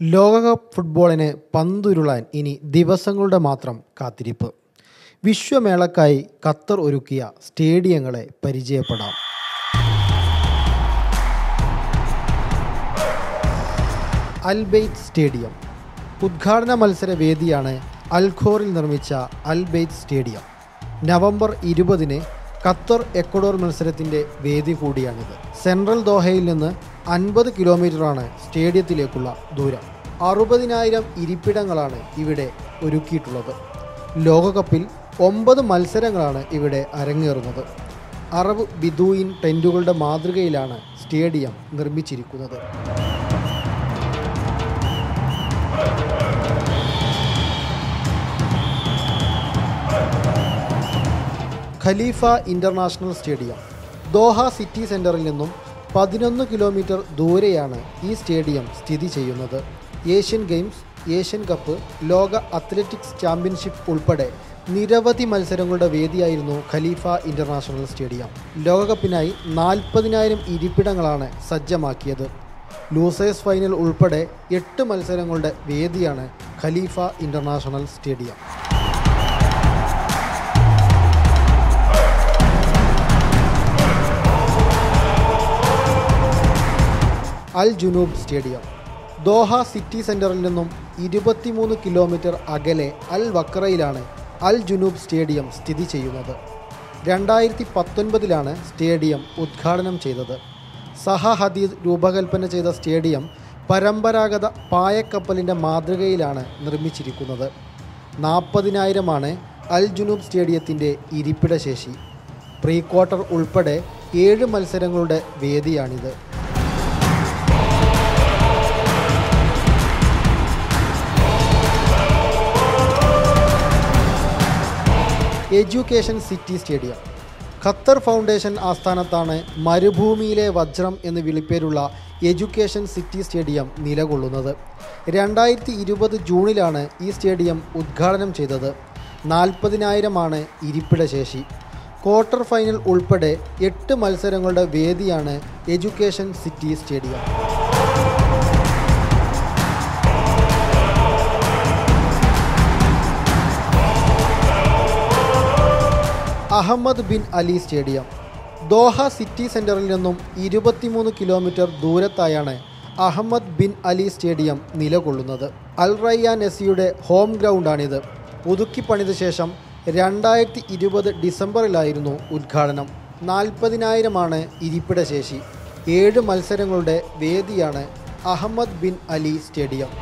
ലോകകപ്പ് ഫുട്ബോളിന് പന്തുരുളാൻ ഇനി ദിവസങ്ങളുടെ മാത്രം കാത്തിരിപ്പ് വിശ്വമേളക്കായി ഖത്തർ ഒരുക്കിയ സ്റ്റേഡിയങ്ങളെ പരിചയപ്പെടാം അൽബെയ്ത്ത് സ്റ്റേഡിയം ഉദ്ഘാടന മത്സര വേദിയാണ് അൽഖോറിൽ നിർമ്മിച്ച അൽബെയ്ത്ത് സ്റ്റേഡിയം നവംബർ ഇരുപതിന് ഖത്തർ എക്വഡോർ മത്സരത്തിൻ്റെ വേദി കൂടിയാണിത് സെൻട്രൽ ദോഹയിൽ നിന്ന് അൻപത് കിലോമീറ്ററാണ് സ്റ്റേഡിയത്തിലേക്കുള്ള ദൂരം അറുപതിനായിരം ഇരിപ്പിടങ്ങളാണ് ഇവിടെ ഒരുക്കിയിട്ടുള്ളത് ലോകകപ്പിൽ ഒമ്പത് മത്സരങ്ങളാണ് ഇവിടെ അരങ്ങേറുന്നത് അറബ് ബിദൂയിൻ ടെൻറ്റുകളുടെ മാതൃകയിലാണ് സ്റ്റേഡിയം നിർമ്മിച്ചിരിക്കുന്നത് Khalifa international stadium Doha city സെൻറ്ററിൽ നിന്നും പതിനൊന്ന് കിലോമീറ്റർ ദൂരെയാണ് ഈ സ്റ്റേഡിയം സ്ഥിതി ചെയ്യുന്നത് ഏഷ്യൻ ഗെയിംസ് ഏഷ്യൻ കപ്പ് ലോക അത്ലറ്റിക്സ് ചാമ്പ്യൻഷിപ്പ് ഉൾപ്പെടെ നിരവധി മത്സരങ്ങളുടെ വേദിയായിരുന്നു ഖലീഫ ഇൻ്റർനാഷണൽ സ്റ്റേഡിയം ലോകകപ്പിനായി നാൽപ്പതിനായിരം ഇരിപ്പിടങ്ങളാണ് സജ്ജമാക്കിയത് ലൂസേഴ്സ് ഫൈനൽ ഉൾപ്പെടെ എട്ട് മത്സരങ്ങളുടെ വേദിയാണ് Khalifa international stadium Al Janoub stadium Doha city സെൻറ്ററിൽ നിന്നും ഇരുപത്തിമൂന്ന് കിലോമീറ്റർ അകലെ അൽ വക്രയിലാണ് അൽ ജുനൂബ് സ്റ്റേഡിയം സ്ഥിതി ചെയ്യുന്നത് രണ്ടായിരത്തി പത്തൊൻപതിലാണ് സ്റ്റേഡിയം ഉദ്ഘാടനം ചെയ്തത് സഹ ഹദീദ് രൂപകൽപ്പന ചെയ്ത സ്റ്റേഡിയം പരമ്പരാഗത പായക്കപ്പലിൻ്റെ മാതൃകയിലാണ് നിർമ്മിച്ചിരിക്കുന്നത് നാൽപ്പതിനായിരമാണ് അൽ ജുനൂബ് സ്റ്റേഡിയത്തിൻ്റെ ഇരിപ്പിടശേഷി പ്രീ ക്വാർട്ടർ ഉൾപ്പെടെ ഏഴ് മത്സരങ്ങളുടെ വേദിയാണിത് education city stadium Qatar foundation ആസ്ഥാനത്താണ് മരുഭൂമിയിലെ വജ്രം എന്ന് വിളിപ്പേരുള്ള എഡ്യൂക്കേഷൻ സിറ്റി സ്റ്റേഡിയം നിലകൊള്ളുന്നത് രണ്ടായിരത്തി ഇരുപത് ജൂണിലാണ് ഈ സ്റ്റേഡിയം ഉദ്ഘാടനം ചെയ്തത് നാൽപ്പതിനായിരമാണ് ഇരിപ്പിടശേഷി ക്വാർട്ടർ ഫൈനൽ ഉൾപ്പെടെ എട്ട് മത്സരങ്ങളുടെ വേദിയാണ് education city stadium Ahmad bin Ali stadium Doha city സെൻറ്ററിൽ നിന്നും ഇരുപത്തിമൂന്ന് കിലോമീറ്റർ ദൂരത്തായാണ് അഹമ്മദ് ബിൻ അലി സ്റ്റേഡിയം നിലകൊള്ളുന്നത് അൽ റയ്യാൻ എസിയുടെ ഹോം ഗ്രൗണ്ടാണിത് പുതുക്കി പണിത ശേഷം രണ്ടായിരത്തി ഇരുപത് ഡിസംബറിലായിരുന്നു ഉദ്ഘാടനം നാൽപ്പതിനായിരമാണ് ഇരിപ്പിടശേഷി ഏഴ് മത്സരങ്ങളുടെ വേദിയാണ് Ahmad bin Ali stadium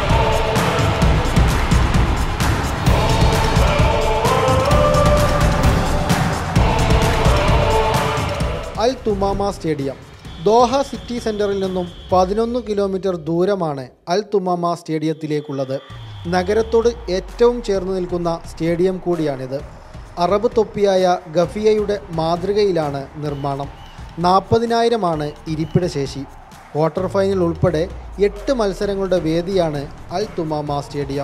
Al Thumama stadium Doha city സെൻറ്ററിൽ നിന്നും പതിനൊന്ന് കിലോമീറ്റർ ദൂരമാണ് അൽ തുമാമ സ്റ്റേഡിയത്തിലേക്കുള്ളത് നഗരത്തോട് ഏറ്റവും ചേർന്ന് നിൽക്കുന്ന സ്റ്റേഡിയം കൂടിയാണിത് അറബ് തൊപ്പിയായ ഗഫിയയുടെ മാതൃകയിലാണ് നിർമ്മാണം നാൽപ്പതിനായിരമാണ് ഇരിപ്പിടശേഷി ക്വാർട്ടർ ഫൈനൽ ഉൾപ്പെടെ എട്ട് മത്സരങ്ങളുടെ വേദിയാണ് അൽ തുമാമ സ്റ്റേഡിയം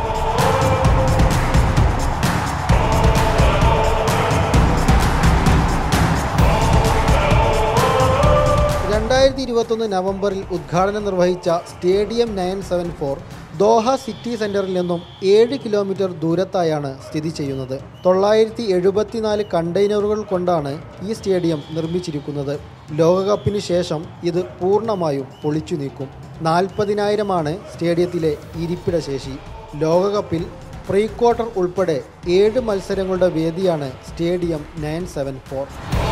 രണ്ടായിരത്തി ഇരുപത്തൊന്ന് നവംബറിൽ ഉദ്ഘാടനം നിർവഹിച്ച stadium nine seven four Doha city സെൻറ്ററിൽ നിന്നും ഏഴ് കിലോമീറ്റർ ദൂരത്തായാണ് സ്ഥിതി ചെയ്യുന്നത് തൊള്ളായിരത്തി എഴുപത്തിനാല് കണ്ടെയ്നറുകൾ കൊണ്ടാണ് ഈ സ്റ്റേഡിയം നിർമ്മിച്ചിരിക്കുന്നത് ലോകകപ്പിന് ശേഷം ഇത് പൂർണ്ണമായും പൊളിച്ചു നീക്കും നാൽപ്പതിനായിരമാണ് സ്റ്റേഡിയത്തിലെ ഇരിപ്പിടശേഷി ലോകകപ്പിൽ പ്രീ ക്വാർട്ടർ ഉൾപ്പെടെ ഏഴ് മത്സരങ്ങളുടെ വേദിയാണ് stadium nine seven four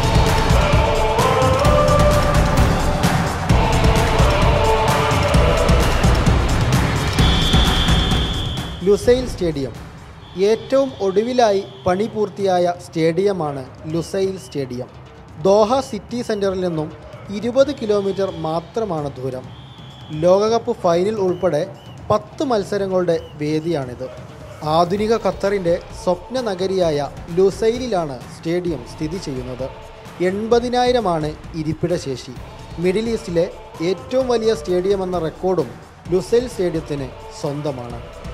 Lusail stadium ഏറ്റവും ഒടുവിലായി പണി പൂർത്തിയായ സ്റ്റേഡിയമാണ് ലുസൈൽ സ്റ്റേഡിയം ദോഹ സിറ്റി സെൻറ്ററിൽ നിന്നും ഇരുപത് കിലോമീറ്റർ മാത്രമാണ് ദൂരം ലോകകപ്പ് ഫൈനൽ ഉൾപ്പെടെ പത്ത് മത്സരങ്ങളുടെ വേദിയാണിത് ആധുനിക ഖത്തറിൻ്റെ സ്വപ്ന നഗരിയായ ലുസൈലിലാണ് സ്റ്റേഡിയം സ്ഥിതി ചെയ്യുന്നത് എൺപതിനായിരമാണ് ഇരിപ്പിടശേഷി മിഡിൽ ഈസ്റ്റിലെ ഏറ്റവും വലിയ സ്റ്റേഡിയം എന്ന റെക്കോർഡും ലുസൈൽ സ്റ്റേഡിയത്തിന് സ്വന്തമാണ്